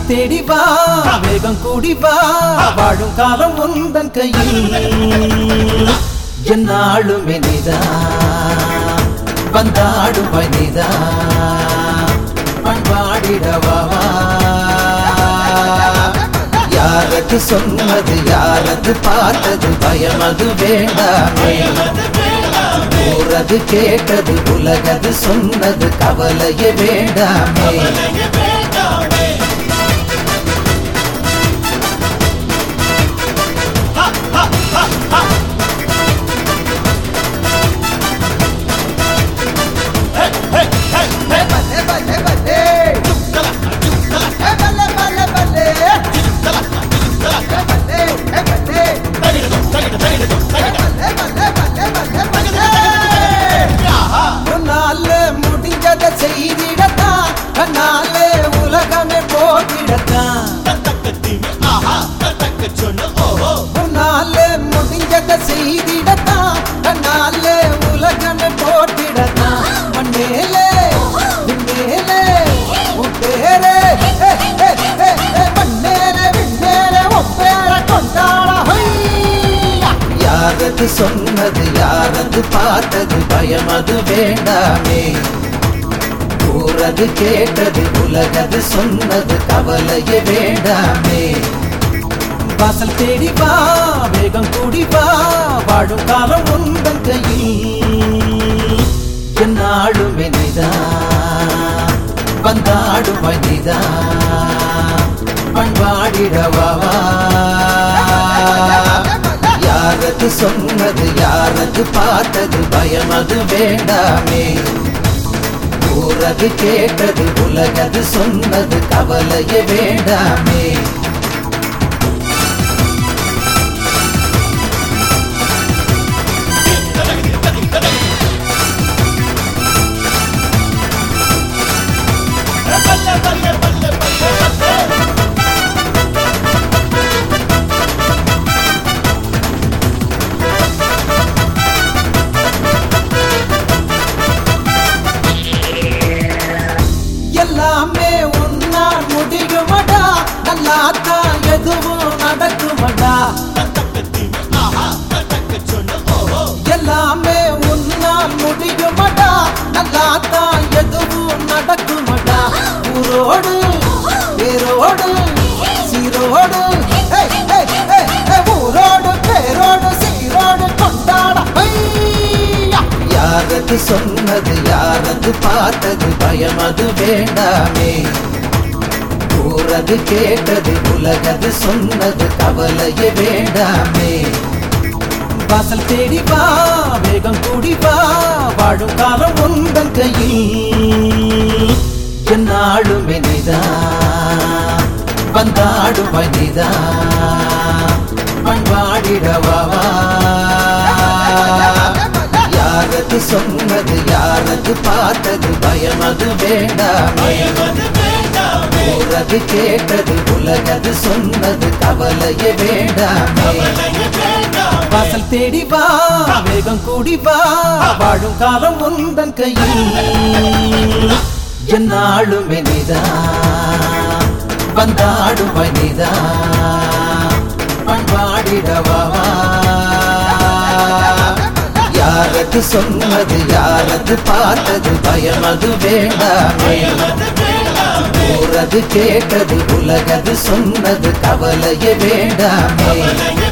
தேடி வா வேகம் கூடி வா வாழும் காலம் உந்தன் கையில் என்னாளும் இனிதா வந்தாடும் வனிதா பண்பாடிடவா யாரது சொன்னது யாரது பார்த்தது பயம் அது வேண்டாமே ஊரது கேட்டது உலகது சொன்னது கவலையே வேண்டாமே உன்னால முடிஞ்சத செய்திடத்தான் கண்ணாலே உலகமே போகிடத்தான் உன்னால முடிஞ்சத செய்திடத்தான் கண்ணாலே உலகமே போட்டிடத்தான் மண்ணேலே விண்ணேலே உன் பேரே ஏ, ஏ, ஏ, ஏ, மண்ணேலே விண்ணேலே உன் பேரை கொண்டாட ஹொய்யா. யாரது சொன்னது யாரது பார்த்தது பயம் அது வேண்டாமே ஊரது கேட்டது உலகது சொன்னது கவலையே வேண்டாமே வாசல் தேடி வா வேகம் கூடி வா வாழும் காலம் உந்தன் கையில் என்னாடும் இனிதா வந்தாடும் வனிதா பண்பாடிடவா யாரது சொன்னது யாரது பார்த்தது பயம் அது வேண்டாமே ஊரது கேட்டது உலகது சொன்னது கவலையே வேண்டாமே எல்லாமே உன்னால் முடியுமடா நல்லாத்தான் எதுவும் நடக்குமடா எல்லாமே உன்னால் முடியுமடா நல்லாத்தான் எதுவும் நடக்குமடா ஊரோடு பேரோடு சீரோடு ஏய், ஏய், ஏய், ஏய், ஊரோடு பேரோடு சீரோடு கொண்டாட ஐயா! யாரது சொன்னது யாரது பார்த்தது பயம் அது வேண்டாமே ஊரது கேட்டது உலகது சொன்னது கவலையே வேண்டாமே வாசல் தேடி வா வேகம் கூடி வா வாழும் காலம் உந்தன் கையில் என்னாடும் இனிதா வந்தாடும் வனிதா பண்பாடிடவா யாரது சொன்னது யாரது பார்த்தது பயம் அது வேண்டாமே ஊரது கேட்டது உலகது சொன்னது கவலையே வேண்டாமே வாசல் தேடி வா வேகம் கூடி வா வாழும் காலம் உந்தன் கையில் என்னாளும் இனிதா வந்தாடும் வனிதா பண்பாடிடவா யாரது சொன்னது யாரது பார்த்தது பயம் அது வேண்டாமே ஊரது கேட்டது உலகது சொன்னது கவலையே வேண்டாமே